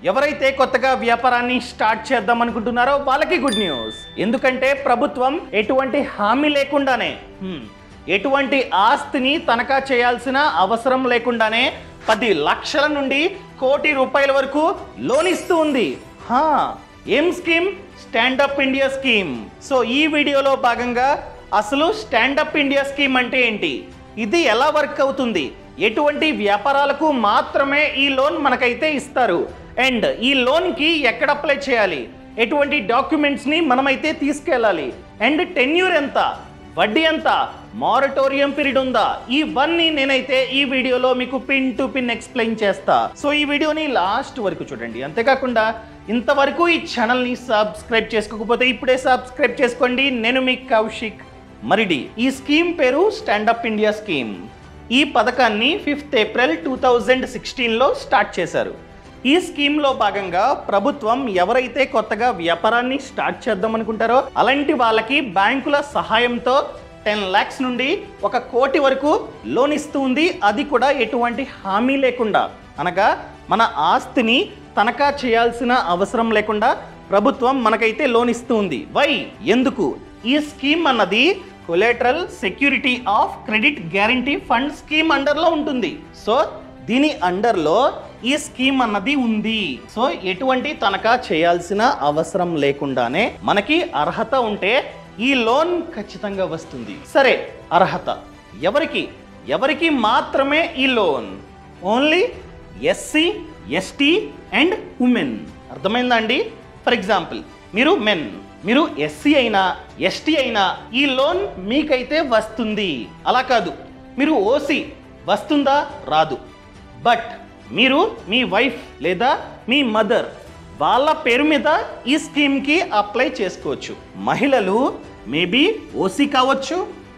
ఎవరైతే కొత్తగా వ్యాపారాన్ని స్టార్ట్ చేద్దాం అనుకుంటున్నారో వాళ్ళకి గుడ్ న్యూస్ ఎందుకంటే ప్రభుత్వం ఎటువంటి హామీ లేకుండానే హ్మ్, ఎటువంటి ఆస్తిని తనఖా చేయాల్సిన అవసరం లేకుండానే పది లక్షల నుండి కోటి రూపాయల వరకు లోన్ ఇస్తూ ఉంది హా, ఏం scheme stand up India scheme so ఈ వీడియోలో భాగంగా అసలు స్టాండప్ ఇండియా స్కీమ్ అంటే ఏంటి ఇది ఎలా వర్క్ అవుతుంది ఎటువంటి వ్యాపారాలకు మాత్రమే ఈ లోన్ మనకైతే ఇస్తారు అండ్ ఈ లోన్కి ఎక్కడ అప్లై చేయాలి ఎటువంటి డాక్యుమెంట్స్ని మనమైతే తీసుకెళ్ళాలి అండ్ టెన్యూర్ ఎంత వడ్డీ ఎంత మారటోరియం పీరియడ్ ఉందా ఇవన్నీ నేనైతే ఈ వీడియోలో మీకు పిన్ టు పిన్ ఎక్స్ప్లెయిన్ చేస్తా సో ఈ వీడియోని లాస్ట్ వరకు చూడండి అంతేకాకుండా ఇంతవరకు ఈ ఛానల్ని సబ్స్క్రైబ్ చేసుకోకపోతే ఇప్పుడే సబ్స్క్రైబ్ చేసుకోండి నేను మీ కౌశిక్ మరిడి ఈ స్కీమ్ పేరు స్టాండప్ ఇండియా స్కీమ్ ఈ పథకాన్ని ఫిఫ్త్ ఏప్రిల్ టూ థౌజండ్ సిక్స్టీన్లో స్టార్ట్ చేశారు ఈ స్కీమ్లో భాగంగా ప్రభుత్వం ఎవరైతే కొత్తగా వ్యాపారాన్ని స్టార్ట్ చేద్దాం అనుకుంటారో అలాంటి వాళ్ళకి బ్యాంకుల సహాయంతో టెన్ ల్యాక్స్ నుండి ఒక కోటి వరకు లోన్ ఇస్తూ ఉంది అది కూడా ఎటువంటి హామీ లేకుండా అనగా మన ఆస్తిని తనఖా చేయాల్సిన అవసరం లేకుండా ప్రభుత్వం మనకైతే లోన్ ఇస్తూ ఉంది వై ఎందుకు ఈ స్కీమ్ అన్నది collateral security of credit guarantee fund scheme అండర్లో ఉంటుంది సో దీని అండర్లో ఈ స్కీమ్ అన్నది ఉంది సో ఎటువంటి తనఖా చేయాల్సిన అవసరం లేకుండానే మనకి అర్హత ఉంటే ఈ లోన్ ఖచ్చితంగా వస్తుంది సరే అర్హత ఎవరికి ఎవరికి మాత్రమే ఈ loan only SC ST and women అర్థమైందా అండి ఫర్ ఎగ్జాంపుల్ మీరు మెన్ మీరు ఎస్సీ అయినా ఎస్టీ అయినా ఈ లోన్ మీకైతే వస్తుంది అలా కాదు మీరు ఓసీ వస్తుందా రాదు బట్ మీరు మీ వైఫ్ లేదా మీ మదర్ వాళ్ళ పేరు మీద ఈ స్కీమ్కి అప్లై చేసుకోవచ్చు మహిళలు మేబీ ఓసీ కావచ్చు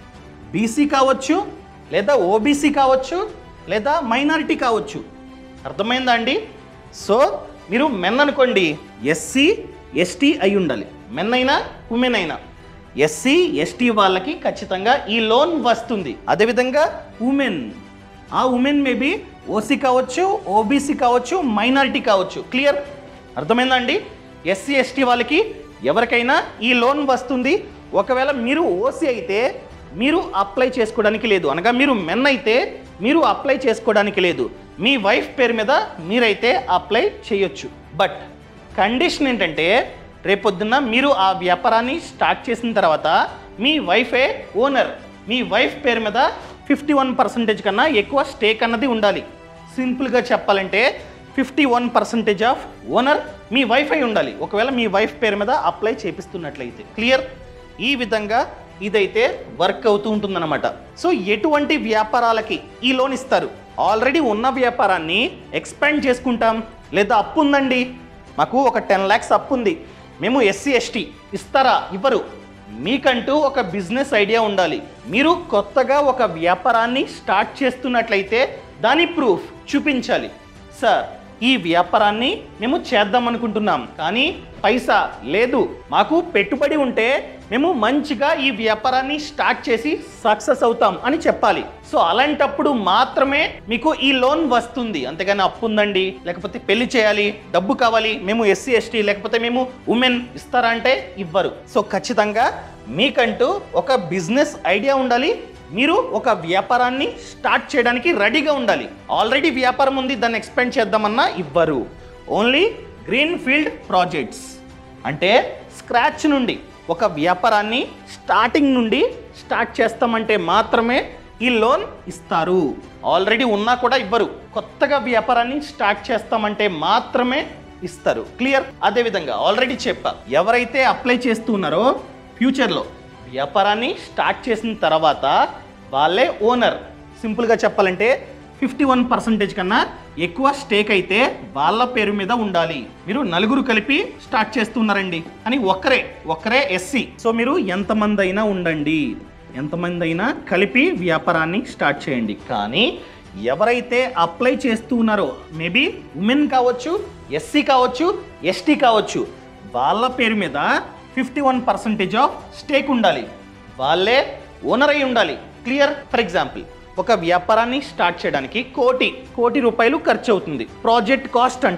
బీసీ కావచ్చు లేదా ఓబీసీ కావచ్చు లేదా మైనారిటీ కావచ్చు అర్థమైందా అండి సో మీరు మెన్ అనుకోండి ఎస్సీ ఎస్టీ అయి ఉండాలి మెన్ అయినా ఉమెన్ అయినా ఎస్సీ ఎస్టీ వాళ్ళకి ఖచ్చితంగా ఈ లోన్ వస్తుంది అదేవిధంగా ఉమెన్ ఆ ఉమెన్ మేబీ ఓసీ కావచ్చు ఓబీసీ కావచ్చు మైనారిటీ కావచ్చు క్లియర్ అర్థమైందా అండి ఎస్సీ ఎస్టీ వాళ్ళకి ఎవరికైనా ఈ లోన్ వస్తుంది ఒకవేళ మీరు ఓసీ అయితే మీరు అప్లై చేసుకోవడానికి లేదు అనగా మీరు మెన్ అయితే మీరు అప్లై చేసుకోవడానికి లేదు మీ వైఫ్ పేరు మీద మీరైతే అప్లై చేయొచ్చు బట్ కండిషన్ ఏంటంటే రేపొద్దున్న మీరు ఆ వ్యాపారాన్ని స్టార్ట్ చేసిన తర్వాత మీ వైఫే ఓనర్ మీ వైఫ్ పేరు మీద ఫిఫ్టీ వన్ పర్సెంటేజ్ కన్నా ఎక్కువ స్టేక్ అన్నది ఉండాలి సింపుల్గా చెప్పాలంటే fifty one percentage of owner మీ వైఫ్ అయి ఉండాలి ఒకవేళ మీ వైఫ్ పేరు మీద అప్లై చేపిస్తున్నట్లయితే క్లియర్ ఈ విధంగా ఇదైతే వర్క్ అవుతూ ఉంటుందన్నమాట సో ఎటువంటి వ్యాపారాలకి ఈ లోన్ ఇస్తారు ఆల్రెడీ ఉన్న వ్యాపారాన్ని ఎక్స్పాండ్ చేసుకుంటాం లేదా అప్పు ఉందండి మాకు ఒక టెన్ ల్యాక్స్ అప్పు ఉంది మేము ఎస్సీ ఎస్టీ ఇస్తారా ఇవ్వరు మీకంటూ ఒక బిజినెస్ ఐడియా ఉండాలి మీరు కొత్తగా ఒక వ్యాపారాన్ని స్టార్ట్ చేస్తున్నట్లయితే దాని ప్రూఫ్ చూపించాలి సార్ ఈ వ్యాపారాన్ని మేము చేద్దాం అనుకుంటున్నాం కానీ పైసా లేదు మాకు పెట్టుబడి ఉంటే మేము మంచిగా ఈ వ్యాపారాన్ని స్టార్ట్ చేసి సక్సెస్ అవుతాం అని చెప్పాలి సో అలాంటప్పుడు మాత్రమే మీకు ఈ లోన్ వస్తుంది అంతేగాని అప్పు ఉందండి లేకపోతే పెళ్లి చేయాలి డబ్బు కావాలి మేము ఎస్సీ ఎస్టీ లేకపోతే మేము ఉమెన్ ఇస్తారా అంటే ఇవ్వరు సో ఖచ్చితంగా మీకంటూ ఒక బిజినెస్ ఐడియా ఉండాలి మీరు ఒక వ్యాపారాన్ని స్టార్ట్ చేయడానికి రెడీగా ఉండాలి ఆల్రెడీ వ్యాపారం ఉంది దాన్ని ఎక్స్పెండ్ చేద్దామన్నా ఇవ్వరు ఓన్లీ గ్రీన్ ఫీల్డ్ ప్రాజెక్ట్స్ అంటే స్క్రాచ్ నుండి ఒక వ్యాపారాన్ని స్టార్టింగ్ నుండి స్టార్ట్ చేస్తామంటే మాత్రమే ఈ లోన్ ఇస్తారు ఆల్రెడీ ఉన్నా కూడా ఇవ్వరు కొత్తగా వ్యాపారాన్ని స్టార్ట్ చేస్తామంటే మాత్రమే ఇస్తారు క్లియర్ అదేవిధంగా ఆల్రెడీ చెప్పా ఎవరైతే అప్లై చేస్తున్నారో ఫ్యూచర్లో వ్యాపారాన్ని స్టార్ట్ చేసిన తర్వాత వాళ్ళే ఓనర్ సింపుల్గా చెప్పాలంటే ఫిఫ్టీ వన్ పర్సెంటేజ్ కన్నా ఎక్కువ స్టేక్ అయితే వాళ్ళ పేరు మీద ఉండాలి మీరు నలుగురు కలిపి స్టార్ట్ చేస్తున్నారండి అని ఒక్కరే ఒక్కరే ఎస్సీ సో మీరు ఎంతమంది అయినా ఉండండి ఎంతమంది అయినా కలిపి వ్యాపారాన్ని స్టార్ట్ చేయండి కానీ ఎవరైతే అప్లై చేస్తూ ఉన్నారో మేబీ ఉమెన్ కావచ్చు ఎస్సీ కావచ్చు ఎస్టీ కావచ్చు వాళ్ళ పేరు మీద fifty one percentage of stake ఉండాలి వాళ్ళే ఓనర్ అయి ఉండాలి క్లియర్ ఫర్ ఎగ్జాంపుల్ ఒక వ్యాపారాన్ని స్టార్ట్ చేయడానికి కోటి కోటి రూపాయలు ఖర్చు అవుతుంది ప్రాజెక్ట్ కాస్ట్ అంటాం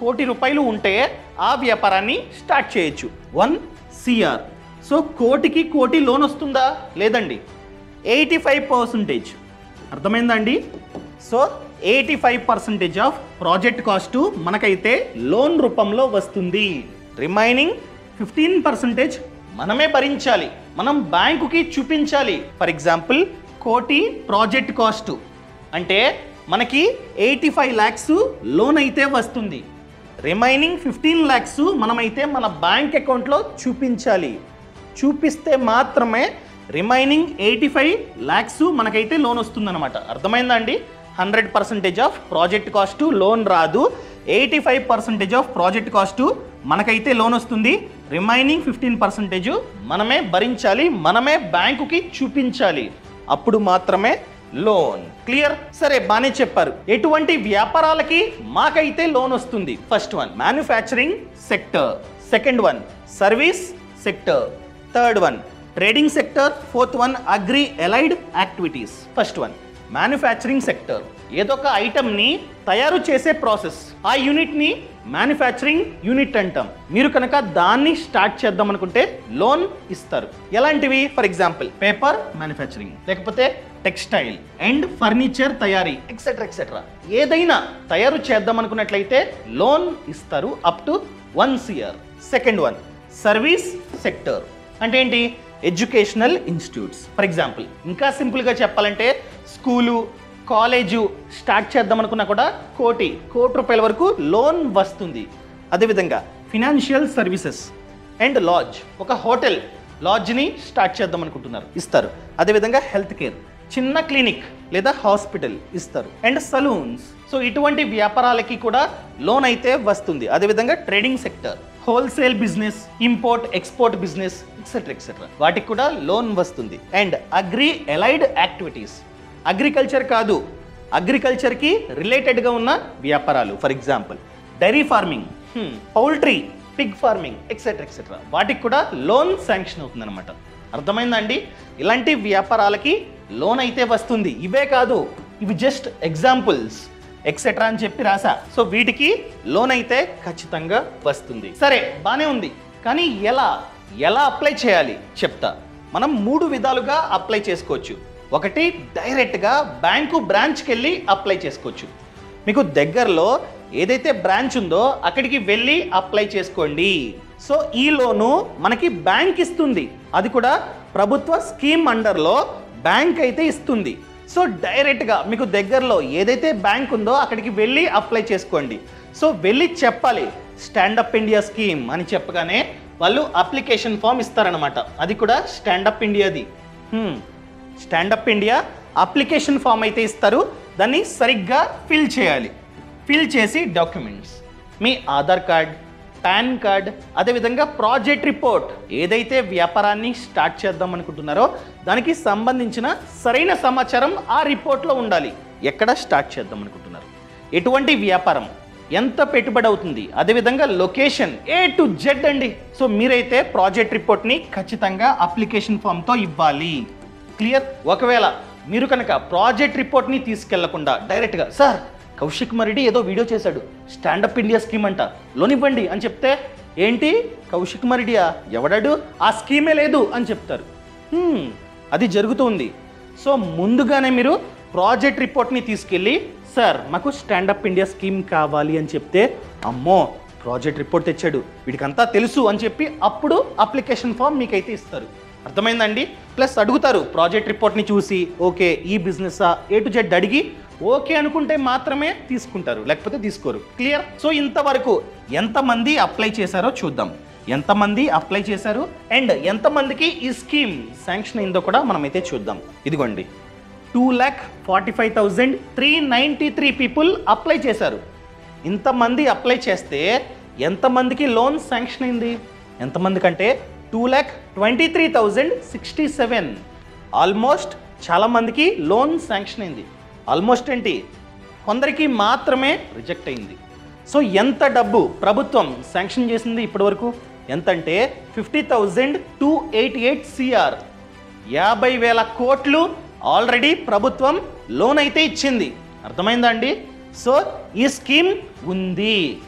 కోటి రూపాయలు ఉంటే ఆ వ్యాపారాన్ని స్టార్ట్ చేయొచ్చు వన్ సిఆర్ సో కోటికి కోటి లోన్ వస్తుందా లేదండి ఎయిటీ ఫైవ్ పర్సంటేజ్ అర్థమైందా అండి so eighty five percentage of project cost మనకైతే లోన్ రూపంలో వస్తుంది రిమైనింగ్ ఫిఫ్టీన్ పర్సెంటేజ్ మనమే భరించాలి మనం బ్యాంకుకి చూపించాలి ఫర్ ఎగ్జాంపుల్ కోటి ప్రాజెక్ట్ కాస్ట్ అంటే మనకి ఎయిటీ ఫైవ్ ల్యాక్స్ లోన్ అయితే వస్తుంది రిమైనింగ్ ఫిఫ్టీన్ ల్యాక్స్ మనమైతే మన బ్యాంక్ అకౌంట్లో చూపించాలి చూపిస్తే మాత్రమే రిమైనింగ్ ఎయిటీ ఫైవ్ ల్యాక్స్ మనకైతే లోన్ వస్తుందన్నమాట అర్థమైందా అండి hundred percentage of project cost loan రాదు eighty five percentage of project cost మనకైతే లోన్ వస్తుంది రిమైనింగ్ ఫిఫ్టీన్ పర్సెంటేజ్ మనమే భరించాలి మనమే బ్యాంకుకి చూపించాలి అప్పుడు మాత్రమే లోన్ క్లియర్ సరే బానే చెప్పారు ఎటువంటి వ్యాపారాలకి మాకైతే లోన్ వస్తుంది first one manufacturing sector second one service sector third one trading sector fourth one agri allied activities first one manufacturing sector ఏదో ఒక ఐటమ్ని తయారు చేసే ప్రాసెస్ ఆ యూనిట్ని మ్యానుఫ్యాక్చరింగ్ యూనిట్ అంటాం మీరు కనుక దాన్ని స్టార్ట్ చేద్దాం అనుకుంటే లోన్ ఇస్తారు ఎలాంటివి ఫర్ ఎగ్జాంపుల్ పేపర్ మ్యానుఫ్యాక్చరింగ్ లేకపోతే టెక్స్టైల్ అండ్ ఫర్నిచర్ తయారీ ఎక్సెట్రా ఎక్సెట్రా ఏదైనా తయారు చేద్దాం అనుకున్నట్లయితే లోన్ ఇస్తారు up to one year second one service sector అంటే ఏంటి ఎడ్యుకేషనల్ ఇన్స్టిట్యూట్స్ ఫర్ ఎగ్జాంపుల్ ఇంకా సింపుల్గా చెప్పాలంటే స్కూలు కాలేజు స్టార్ట్ చేద్దాం అనుకున్నా కూడా కోటి కోటి రూపాయల వరకు లోన్ వస్తుంది అదేవిధంగా ఫినాన్షియల్ సర్వీసెస్ అండ్ లాడ్జ్ ఒక హోటల్ లాడ్జ్ని స్టార్ట్ చేద్దాం అనుకుంటున్నారు ఇస్తారు అదేవిధంగా హెల్త్ కేర్ చిన్న క్లినిక్ లేదా హాస్పిటల్ ఇస్తారు అండ్ సలూన్స్ సో ఇటువంటి వ్యాపారాలకి కూడా లోన్ అయితే వస్తుంది అదేవిధంగా trading sector wholesale business import export business etcetera etcetera వాటికి కూడా లోన్ వస్తుంది and agri allied activities agriculture కాదు అగ్రికల్చర్కి రిలేటెడ్గా ఉన్న వ్యాపారాలు for example dairy farming poultry pig farming etcetera etcetera వాటికి కూడా లోన్ శాంక్షన్ అవుతుందన్నమాట అర్థమైందా అండి ఇలాంటి వ్యాపారాలకి లోన్ అయితే వస్తుంది ఇవే కాదు ఇవి జస్ట్ ఎగ్జాంపుల్స్ ఎక్సెట్రా అని చెప్పి రాసా సో వీటికి లోన్ అయితే ఖచ్చితంగా వస్తుంది సరే బానే ఉంది కానీ ఎలా ఎలా అప్లై చేయాలి చెప్తా మనం మూడు విధాలుగా అప్లై చేసుకోవచ్చు ఒకటి డైరెక్ట్గా బ్యాంకు బ్రాంచ్కి వెళ్ళి అప్లై చేసుకోవచ్చు మీకు దగ్గరలో ఏదైతే బ్రాంచ్ ఉందో అక్కడికి వెళ్ళి అప్లై చేసుకోండి సో ఈ లోను మనకి బ్యాంక్ ఇస్తుంది అది కూడా ప్రభుత్వ స్కీమ్ అండర్లో బ్యాంక్ అయితే ఇస్తుంది సో డైరెక్ట్గా మీకు దగ్గరలో ఏదైతే బ్యాంక్ ఉందో అక్కడికి వెళ్ళి అప్లై చేసుకోండి సో వెళ్ళి చెప్పాలి స్టాండప్ ఇండియా స్కీమ్ అని చెప్పగానే వాళ్ళు అప్లికేషన్ ఫామ్ ఇస్తారనమాట అది కూడా స్టాండప్ ఇండియాది హ్మ్. స్టాండప్ ఇండియా అప్లికేషన్ ఫామ్ అయితే ఇస్తారు దాన్ని సరిగ్గా ఫిల్ చేయాలి ఫిల్ చేసి డాక్యుమెంట్స్ మీ ఆధార్ కార్డ్ పాన్ కార్డ్ అదేవిధంగా ప్రాజెక్ట్ రిపోర్ట్ ఏదైతే వ్యాపారాన్ని స్టార్ట్ చేద్దాం అనుకుంటున్నారో దానికి సంబంధించిన సరైన సమాచారం ఆ రిపోర్ట్లో ఉండాలి ఎక్కడ స్టార్ట్ చేద్దాం అనుకుంటున్నారు ఎటువంటి వ్యాపారం ఎంత పెట్టుబడి అవుతుంది అదేవిధంగా లొకేషన్ ఏ టు జెడ్ అండి సో మీరైతే ప్రాజెక్ట్ రిపోర్ట్ని ఖచ్చితంగా అప్లికేషన్ ఫామ్తో ఇవ్వాలి క్లియర్ ఒకవేళ మీరు కనుక ప్రాజెక్ట్ రిపోర్ట్ని తీసుకెళ్లకుండా డైరెక్ట్గా సార్ కౌశిక్ మరెడ్డి ఏదో వీడియో చేశాడు స్టాండప్ ఇండియా స్కీమ్ అంట లోన్ ఇవ్వండి అని చెప్తే ఏంటి కౌశిక్ మరెడ్డియా ఎవడాడు ఆ స్కీమే లేదు అని చెప్తారు హ్మ్, అది జరుగుతుంది సో ముందుగానే మీరు ప్రాజెక్ట్ రిపోర్ట్ని తీసుకెళ్ళి సార్ మాకు స్టాండప్ ఇండియా స్కీమ్ కావాలి అని చెప్తే అమ్మో ప్రాజెక్ట్ రిపోర్ట్ తెచ్చాడు వీడికంతా తెలుసు అని చెప్పి అప్పుడు అప్లికేషన్ ఫామ్ మీకైతే ఇస్తారు అర్థమైందండి ప్లస్ అడుగుతారు ప్రాజెక్ట్ రిపోర్ట్ని చూసి ఓకే ఈ బిజినెస్సా ఏ టు జెడ్ అడిగి ఓకే అనుకుంటే మాత్రమే తీసుకుంటారు లేకపోతే తీసుకోరు క్లియర్ సో ఇంతవరకు ఎంతమంది అప్లై చేశారో చూద్దాం ఎంతమంది అప్లై చేశారు అండ్ ఎంతమందికి ఈ స్కీమ్ శాంక్షన్ అయిందో కూడా మనమైతే చూద్దాం ఇదిగోండి two lakh forty five thousand three ninety three people apply చేశారు ఇంతమంది అప్లై చేస్తే ఎంతమందికి లోన్ శాంక్షన్ అయింది ఎంతమంది కంటే two lakh twenty three thousand sixty seven almost చాలామందికి లోన్ శాంక్షన్ అయింది ఆల్మోస్ట్ ఏంటి కొందరికి మాత్రమే రిజెక్ట్ అయింది సో ఎంత డబ్బు ప్రభుత్వం శాంక్షన్ చేసింది ఇప్పటివరకు ఎంతంటే fifty thousand two eighty eight CR యాభై వేల కోట్లు ఆల్రెడీ ప్రభుత్వం లోన్ అయితే ఇచ్చింది అర్థమైందా అండి సో ఈ స్కీమ్ ఉంది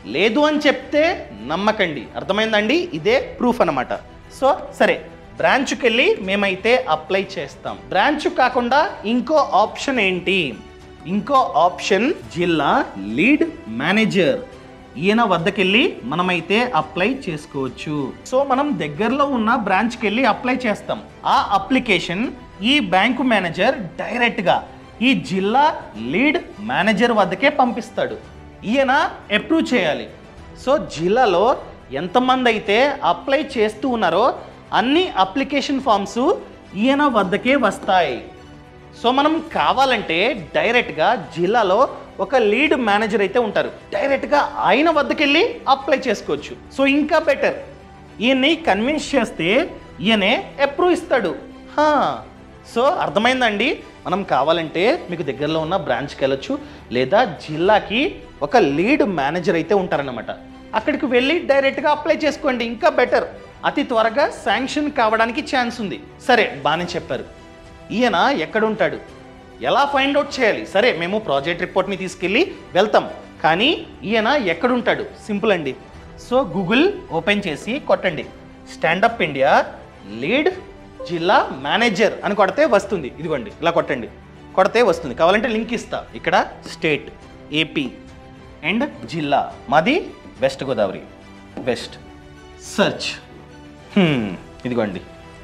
లేదు అని చెప్తే నమ్మకండి అర్థమైందండి ఇదే ప్రూఫ్ అన్నమాట సో సరే బ్రాంచ్కి వెళ్ళి మేమైతే అప్లై చేస్తాం బ్రాంచ్ కాకుండా ఇంకో ఆప్షన్ ఏంటి ఇంకో ఆప్షన్ జిల్లా లీడ్ మేనేజర్ ఈయన వద్దకెళ్ళి మనమైతే అప్లై చేసుకోవచ్చు సో మనం దగ్గరలో ఉన్న బ్రాంచ్కి వెళ్ళి అప్లై చేస్తాం ఆ అప్లికేషన్ ఈ బ్యాంకు మేనేజర్ డైరెక్ట్గా ఈ జిల్లా లీడ్ మేనేజర్ వద్దకే పంపిస్తాడు ఈయన అప్రూవ్ చేయాలి సో జిల్లాలో ఎంతమంది అయితే అప్లై చేస్తూ ఉన్నారో అన్ని అప్లికేషన్ ఫామ్స్ ఈయన వద్దకే వస్తాయి సో మనం కావాలంటే డైరెక్ట్గా జిల్లాలో ఒక లీడ్ మేనేజర్ అయితే ఉంటారు డైరెక్ట్గా ఆయన వద్దకెళ్ళి అప్లై చేసుకోవచ్చు సో ఇంకా బెటర్ ఈయన్ని కన్విన్స్ చేస్తే ఈయనే అప్రూవ్ ఇస్తాడు హా. సో అర్థమైందండి మనం కావాలంటే మీకు దగ్గరలో ఉన్న బ్రాంచ్కి వెళ్ళొచ్చు లేదా జిల్లాకి ఒక లీడ్ మేనేజర్ అయితే ఉంటారన్నమాట అక్కడికి వెళ్ళి డైరెక్ట్గా అప్లై చేసుకోండి ఇంకా బెటర్ అతి త్వరగా శాంక్షన్ కావడానికి ఛాన్స్ ఉంది సరే బాగానే చెప్పారు ఈయన ఎక్కడ ఉంటాడు ఎలా ఫైండ్ అవుట్ చేయాలి సరే మేము ప్రాజెక్ట్ రిపోర్ట్ని తీసుకెళ్ళి వెళ్తాం కానీ ఈయన ఎక్కడ ఉంటాడు సింపుల్ అండి సో గూగుల్ ఓపెన్ చేసి కొట్టండి స్టాండప్ ఇండియా లీడ్ జిల్లా మేనేజర్ అని కొడితే వస్తుంది ఇదిగోండి ఇలా కొట్టండి కొడితే వస్తుంది కావాలంటే లింక్ ఇస్తా ఇక్కడ స్టేట్ ఏపీ అండ్ జిల్లా మాది వెస్ట్ గోదావరి వెస్ట్ సర్చ్ హ్మ్, ఇదిగోండి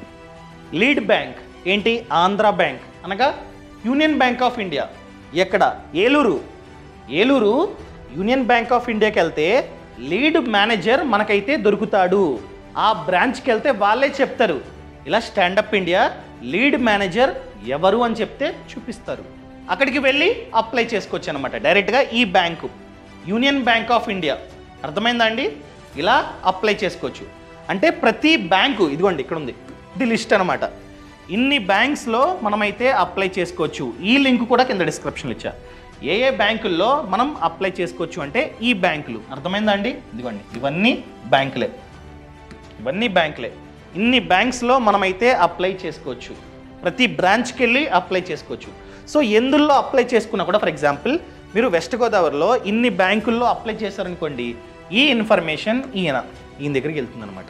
లీడ్ బ్యాంక్ ఏంటి ఆంధ్ర బ్యాంక్ అనగా యూనియన్ బ్యాంక్ ఆఫ్ ఇండియా ఎక్కడ Eluru Eluru Union Bank of ఇండియాకి వెళ్తే లీడ్ మేనేజర్ మనకైతే దొరుకుతాడు ఆ బ్రాంచ్కి వెళ్తే వాళ్ళే చెప్తారు ఇలా స్టాండప్ ఇండియా లీడ్ మేనేజర్ ఎవరు అని చెప్తే చూపిస్తారు అక్కడికి వెళ్ళి అప్లై చేసుకోవచ్చు అనమాట డైరెక్ట్గా ఈ bank Union Bank of India అర్థమైందా అండి ఇలా అప్లై చేసుకోవచ్చు అంటే ప్రతి బ్యాంకు ఇదిగోండి ఇక్కడ ఉంది ఇది లిస్ట్ అనమాట ఇన్ని బ్యాంక్స్లో మనమైతే అప్లై చేసుకోవచ్చు ఈ లింక్ కూడా కింద డిస్క్రిప్షన్లో ఇచ్చా ఏ ఏ బ్యాంకుల్లో మనం అప్లై చేసుకోవచ్చు అంటే ఈ బ్యాంకులు అర్థమైందా అండి ఇదిగోండి ఇవన్నీ బ్యాంకులే ఇవన్నీ బ్యాంకులే ఇన్ని బ్యాంక్స్లో మనమైతే అప్లై చేసుకోవచ్చు ప్రతి బ్రాంచ్కి వెళ్ళి అప్లై చేసుకోవచ్చు సో ఎందుల్లో అప్లై చేసుకున్నా కూడా ఫర్ ఎగ్జాంపుల్ మీరు వెస్ట్ గోదావరిలో ఇన్ని బ్యాంకుల్లో అప్లై చేశారనుకోండి ఈ ఇన్ఫర్మేషన్ ఈయన ఈయన దగ్గరికి వెళ్తుంది అనమాట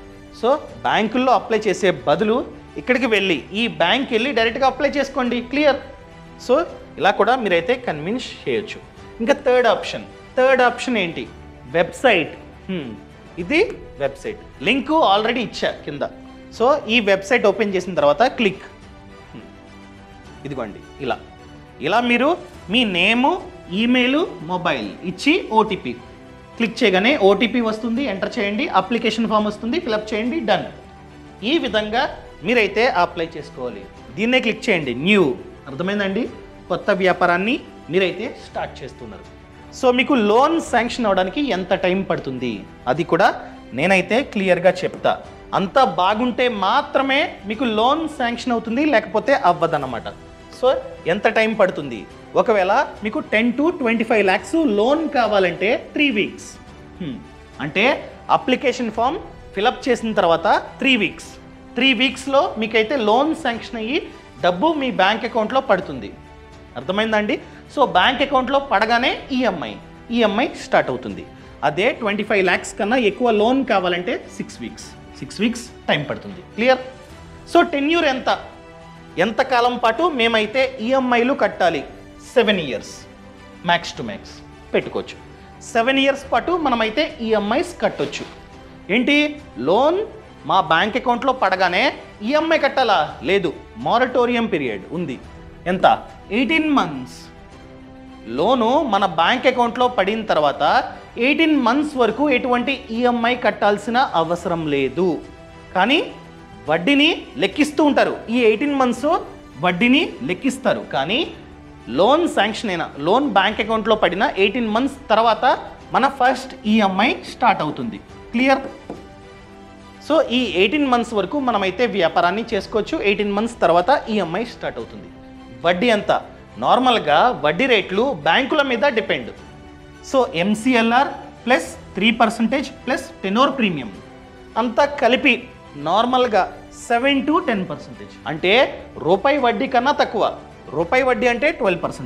సో బ్యాంకుల్లో అప్లై చేసే బదులు ఇక్కడికి వెళ్ళి ఈ బ్యాంక్ వెళ్ళి డైరెక్ట్గా అప్లై చేసుకోండి క్లియర్ సో ఇలా కూడా మీరైతే కన్విన్స్ చేయొచ్చు ఇంకా థర్డ్ ఆప్షన్ థర్డ్ ఆప్షన్ ఏంటి వెబ్సైట్ హ్మ్, ఇది వెబ్సైట్ లింక్ ఆల్రెడీ ఇచ్చా కింద సో ఈ వెబ్సైట్ ఓపెన్ చేసిన తర్వాత క్లిక్ హ్మ్, ఇదిగోండి ఇలా ఇలా మీరు మీ నేము ఈమెయిల్ మొబైల్ ఇచ్చి ఓటీపీ క్లిక్ చేయగానే ఓటీపీ వస్తుంది ఎంటర్ చేయండి అప్లికేషన్ ఫామ్ వస్తుంది ఫిలప్ చేయండి డన్ ఈ విధంగా మీరైతే అప్లై చేసుకోవాలి దీన్నే క్లిక్ చేయండి న్యూ అర్థమైందండి కొత్త వ్యాపారాన్ని మీరైతే స్టార్ట్ చేస్తున్నారు సో మీకు లోన్ శాంక్షన్ అవడానికి ఎంత టైం పడుతుంది అది కూడా నేనైతే క్లియర్గా చెప్తా అంత బాగుంటే మాత్రమే మీకు లోన్ శాంక్షన్ అవుతుంది లేకపోతే అవ్వదన్నమాట సో ఎంత టైం పడుతుంది ఒకవేళ మీకు ten to twenty five lakhs loan కావాలంటే త్రీ వీక్స్ అంటే అప్లికేషన్ ఫామ్ ఫిలప్ చేసిన తర్వాత త్రీ వీక్స్ త్రీ వీక్స్లో మీకైతే లోన్ శాంక్షన్ అయ్యి డబ్బు మీ బ్యాంక్ అకౌంట్లో పడుతుంది అర్థమైందండి సో బ్యాంక్ అకౌంట్లో పడగానే ఈఎంఐ ఈఎంఐ స్టార్ట్ అవుతుంది అదే ట్వంటీ ఫైవ్ ల్యాక్స్ కన్నా ఎక్కువ లోన్ కావాలంటే six weeks six weeks time పడుతుంది క్లియర్ సో టెన్యూర్ ఎంత ఎంత కాలం పాటు మేమైతే ఈఎంఐలు కట్టాలి seven years max to max పెట్టుకోవచ్చు సెవెన్ ఇయర్స్ పాటు మనమైతే ఈఎంఐస్ కట్టొచ్చు ఏంటి లోన్ మా బ్యాంక్ అకౌంట్లో పడగానే ఈఎంఐ కట్టాలా లేదు మారటోరియం పీరియడ్ ఉంది ఎంత ఎయిటీన్ మంత్స్ లోను మన బ్యాంక్ అకౌంట్లో పడిన తర్వాత ఎయిటీన్ మంత్స్ వరకు ఎటువంటి ఈఎంఐ కట్టాల్సిన అవసరం లేదు కానీ వడ్డీని లెక్కిస్తూ ఉంటారు ఈ ఎయిటీన్ మంత్స్ వడ్డీని లెక్కిస్తారు కానీ లోన్ శాంక్షన్ అయిన లోన్ బ్యాంక్ అకౌంట్లో పడిన ఎయిటీన్ మంత్స్ తర్వాత మన ఫస్ట్ ఈఎంఐ స్టార్ట్ అవుతుంది క్లియర్ సో ఈ ఎయిటీన్ మంత్స్ వరకు మనమైతే వ్యాపారాన్ని చేసుకోవచ్చు ఎయిటీన్ మంత్స్ తర్వాత ఈఎంఐ స్టార్ట్ అవుతుంది వడ్డీ ఎంత నార్మల్గా వడ్డీ రేట్లు బ్యాంకుల మీద depend so MCLR plus three percentage plus tenor premium అంతా కలిపి నార్మల్గా సెవెన్ టు టెన్ పర్సెంటేజ్ అంటే రూపాయి వడ్డీ కన్నా తక్కువ రూపాయి వడ్డీ అంటే ట్వెల్వ్ పర్సెంటేజ్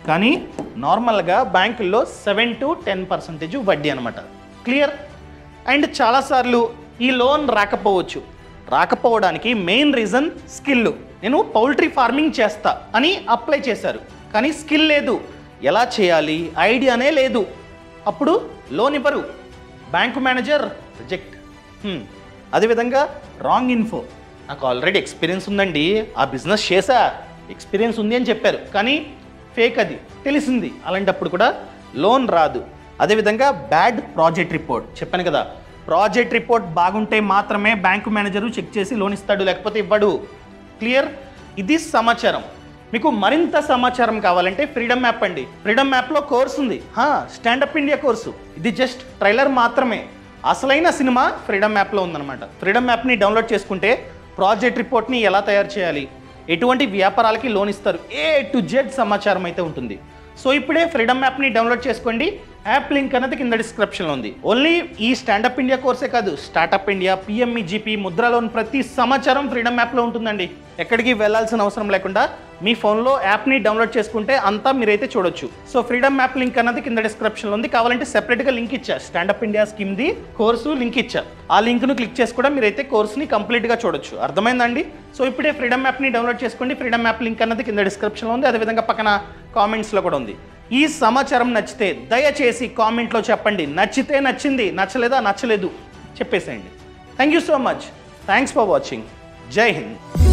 కానీ నార్మల్గా బ్యాంకుల్లో సెవెన్ టు టెన్ పర్సెంటేజ్ వడ్డీ అనమాట క్లియర్ అండ్ చాలాసార్లు ఈ లోన్ రాకపోవచ్చు రాకపోవడానికి మెయిన్ రీజన్ స్కిల్ నేను పౌల్ట్రీ ఫార్మింగ్ చేస్తా అని అప్లై చేశారు కానీ స్కిల్ లేదు ఎలా చేయాలి ఐడియానే లేదు అప్పుడు లోన్ ఇవ్వరు బ్యాంకు మేనేజర్ రిజెక్ట్ అదేవిధంగా రాంగ్ ఇన్ఫో నాకు ఆల్రెడీ ఎక్స్పీరియన్స్ ఉందండి ఆ బిజినెస్ చేసా ఎక్స్పీరియన్స్ ఉంది అని చెప్పారు కానీ ఫేక్ అది తెలిసింది అలాంటప్పుడు కూడా లోన్ రాదు అదేవిధంగా బ్యాడ్ ప్రాజెక్ట్ రిపోర్ట్ చెప్పాను కదా ప్రాజెక్ట్ రిపోర్ట్ బాగుంటే మాత్రమే బ్యాంకు మేనేజరు చెక్ చేసి లోన్ ఇస్తాడు లేకపోతే ఇవ్వడు క్లియర్ ఇది సమాచారం మీకు మరింత సమాచారం కావాలంటే ఫ్రీడమ్ యాప్ అండి ఫ్రీడమ్ యాప్లో కోర్స్ ఉంది స్టాండప్ ఇండియా కోర్సు ఇది జస్ట్ ట్రైలర్ మాత్రమే అసలైన సినిమా ఫ్రీడమ్ యాప్లో ఉందన్నమాట ఫ్రీడమ్ యాప్ని డౌన్లోడ్ చేసుకుంటే ప్రాజెక్ట్ రిపోర్ట్ని ఎలా తయారు చేయాలి ఎటువంటి వ్యాపారాలకి లోన్ ఇస్తారు ఏ టు జెడ్ సమాచారం అయితే ఉంటుంది సో ఇప్పుడే ఫ్రీడమ్ యాప్ని డౌన్లోడ్ చేసుకోండి యాప్ లింక్ అనేది కింద డిస్క్రిప్షన్లో ఉంది ఓన్లీ ఈ స్టాండప్ ఇండియా కోర్సే కాదు స్టార్టప్ ఇండియా పిఎంఈ జీపీ ముద్రలోని ప్రతి సమాచారం ఫ్రీడమ్ యాప్లో ఉంటుందండి ఎక్కడికి వెళ్ళాల్సిన అవసరం లేకుండా మీ ఫోన్లో యాప్ని డౌన్లోడ్ చేసుకుంటే అంతా మీరైతే చూడొచ్చు సో ఫ్రీడమ్ యాప్ లింక్ అన్నది కింద డిస్క్రిప్షన్లో ఉంది కావాలంటే సెపరేట్గా లింక్ ఇచ్చా స్టాండప్ ఇండియా స్కీమ్ది కోర్సు లింక్ ఇచ్చా ఆ లింక్ను క్లిక్ చేసి కూడా మీరైతే కోర్స్ని కంప్లీట్గా చూడొచ్చు అర్థమైందండి సో ఇప్పుడే ఫ్రీడమ్ యాప్ని డౌన్లోడ్ చేసుకోండి ఫ్రీడమ్ యాప్ లింక్ అన్నది కింద డిస్క్రిప్షన్లో ఉంది అదేవిధంగా పక్కన కామెంట్స్లో కూడా ఉంది ఈ సమాచారం నచ్చితే దయచేసి కామెంట్లో చెప్పండి నచ్చితే నచ్చింది నచ్చలేదా నచ్చలేదు చెప్పేసేయండి thank you so much thanks for watching జై హింద్